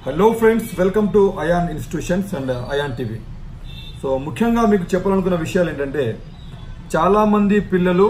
hello friends welcome to Ayan institutions and Ayan TV so ముఖ్యంగా మీకు చెప్పాలనుకున్న విషయాలు ఏంటంటే చాలా మంది పిల్లలు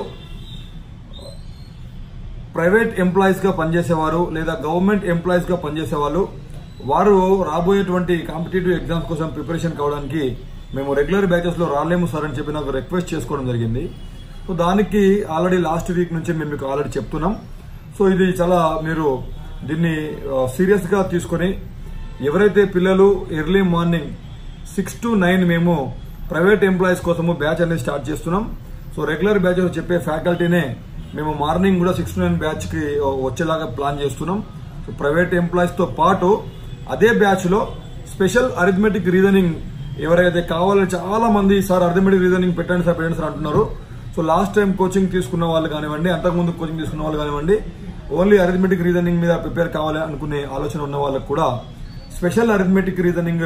ప్రైవేట్ ఎంప్లాయీస్గా పనిచేసేవారు లేదా గవర్నమెంట్ ఎంప్లాయీస్గా పనిచేసేవాళ్ళు వారు రాబోయేటువంటి కాంపిటేటివ్ ఎగ్జామ్స్ కోసం ప్రిపరేషన్ కావడానికి మేము రెగ్యులర్ బ్యాచెస్లో రాలేము సార్ అని చెప్పి నాకు రిక్వెస్ట్ చేసుకోవడం జరిగింది సో దానికి ఆల్రెడీ లాస్ట్ వీక్ నుంచి మేము మీకు ఆల్రెడీ చెప్తున్నాం సో ఇది చాలా మీరు దీన్ని సీరియస్గా తీసుకొని ఎవరైతే పిల్లలు early morning six to nine మేము ప్రైవేట్ ఎంప్లాయీస్ కోసము బ్యాచ్ అనేది స్టార్ట్ చేస్తున్నాం సో రెగ్యులర్ బ్యాచ్ చెప్పే ఫ్యాకల్టీనే మేము మార్నింగ్ కూడా సిక్స్ టు నైన్ బ్యాచ్ కి వచ్చేలాగా ప్లాన్ చేస్తున్నాం సో ప్రైవేట్ ఎంప్లాయీస్ తో పాటు అదే బ్యాచ్ లో స్పెషల్ అరిథమెటిక్ రీజనింగ్ ఎవరైతే కావాలని చాలా మంది సార్ అరిథమెటిక్ రీజనింగ్ పెట్టండి సార్ పెట్టండి సార్ అంటున్నారు సో లాస్ట్ టైం కోచింగ్ తీసుకున్న వాళ్ళు కానివ్వండి అంతకుముందు కోచింగ్ తీసుకున్న వాళ్ళు కానివ్వండి ఓన్లీ అరిథమెటిక్ రీజనింగ్ మీద ప్రిపేర్ కావాలి అనుకునే ఆలోచన ఉన్న వాళ్ళకు కూడా స్పెషల్ అరిథమెటిక్ రీజనింగ్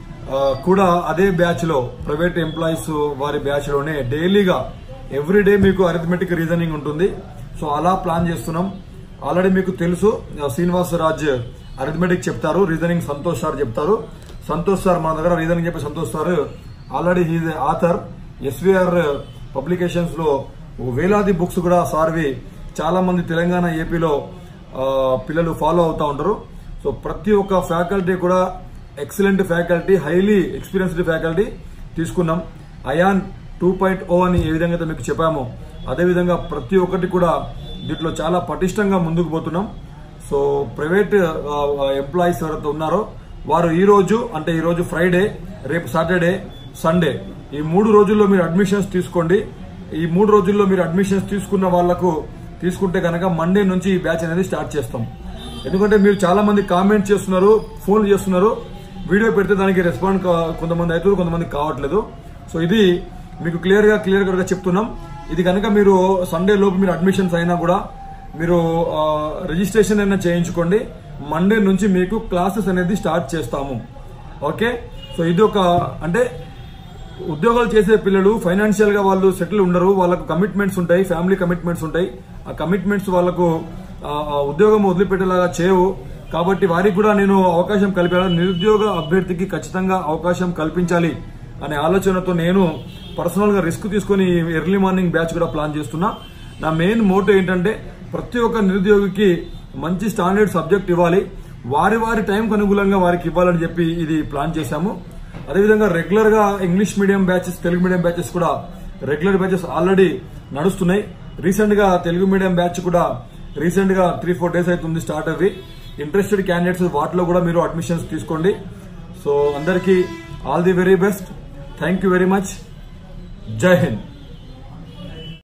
కూడా అదే బ్యాచ్ లో ప్రైవేట్ ఎంప్లాయీస్ వారి బ్యాచ్ లోనే డైలీగా ఎవ్రీ డే మీకు అరిథమెటిక్ రీజనింగ్ ఉంటుంది సో అలా ప్లాన్ చేస్తున్నాం ఆల్రెడీ మీకు తెలుసు శ్రీనివాస్ రాజ్ అరిథమెటిక్ చెప్తారు రీజనింగ్ సంతోష్ సార్ చెప్తారు సంతోష్ సార్ మన దగ్గర రీజనింగ్ చెప్పే Santosh sir already he's author SVR publications లో వేలాది బుక్స్ కూడా సార్వి చాలా మంది తెలంగాణ ఏపీలో పిల్లలు ఫాలో అవుతా ఉంటారు సో ప్రతి ఒక్క ఫ్యాకల్టీ కూడా excellent faculty highly experienced faculty తీసుకున్నాం అయాన్ టూ పాయింట్ ఓ అని ఏ విధంగా అయితే మీకు చెప్పామో అదేవిధంగా ప్రతి ఒక్కటి కూడా దీంట్లో చాలా పటిష్టంగా ముందుకు పోతున్నాం సో ప్రైవేట్ ఎంప్లాయీస్ ఎవరైతే ఉన్నారో వారు ఈ రోజు అంటే ఈ రోజు ఫ్రైడే రేపు సాటర్డే సండే ఈ మూడు రోజుల్లో మీరు అడ్మిషన్స్ తీసుకోండి ఈ మూడు రోజుల్లో మీరు అడ్మిషన్స్ తీసుకున్న వాళ్లకు తీసుకుంటే కనుక మండే నుంచి ఈ బ్యాచ్ అనేది స్టార్ట్ చేస్తాం ఎందుకంటే మీరు చాలా మంది కామెంట్ చేస్తున్నారు ఫోన్ చేస్తున్నారు వీడియో పెడితే దానికి రెస్పాండ్ కొంతమంది అవుతుంది కొంతమంది కావట్లేదు సో ఇది మీకు క్లియర్ గా క్లియర్ గా చెప్తున్నాం ఇది కనుక మీరు సండే లోపు మీరు అడ్మిషన్స్ అయినా కూడా మీరు రిజిస్ట్రేషన్ అయినా చేయించుకోండి మండే నుంచి మీకు క్లాసెస్ అనేది స్టార్ట్ చేస్తాము ఓకే సో ఇది ఒక అంటే ఉద్యోగాలు చేసే పిల్లలు ఫైనాన్షియల్ గా వాళ్ళు సెటిల్ ఉండరు వాళ్ళకు కమిట్మెంట్స్ ఉంటాయి ఫ్యామిలీ కమిట్మెంట్స్ ఉంటాయి ఆ కమిట్మెంట్స్ వాళ్ళకు ఉద్యోగం వదిలిపెట్టేలాగా చేయవు కాబట్టి వారికి కూడా నేను అవకాశం కల్పాను నిరుద్యోగ అభ్యర్థికి ఖచ్చితంగా అవకాశం కల్పించాలి అనే ఆలోచనతో నేను పర్సనల్ గా రిస్క్ తీసుకుని ఎర్లీ మార్నింగ్ బ్యాచ్ కూడా ప్లాన్ చేస్తున్నా నా మెయిన్ మోటో ఏంటంటే ప్రతి ఒక్క నిరుద్యోగికి మంచి స్టాండర్డ్ సబ్జెక్ట్ ఇవ్వాలి వారి వారి టైంకు అనుకూలంగా వారికి ఇవ్వాలని చెప్పి ఇది ప్లాన్ చేశాము అదేవిధంగా రెగ్యులర్ గా English medium batches Telugu medium batches కూడా రెగ్యులర్ బ్యాచెస్ ఆల్రెడీ నడుస్తున్నాయి రీసెంట్ గా తెలుగు మీడియం బ్యాచ్ కూడా రీసెంట్ గా త్రీ ఫోర్ డేస్ అవుతుంది స్టార్ట్ అవి ఇంట్రెస్టెడ్ క్యాండిడేట్స్ వాటిలో కూడా మీరు అడ్మిషన్స్ తీసుకోండి సో అందరికీ all the very best thank you very much Jai Hind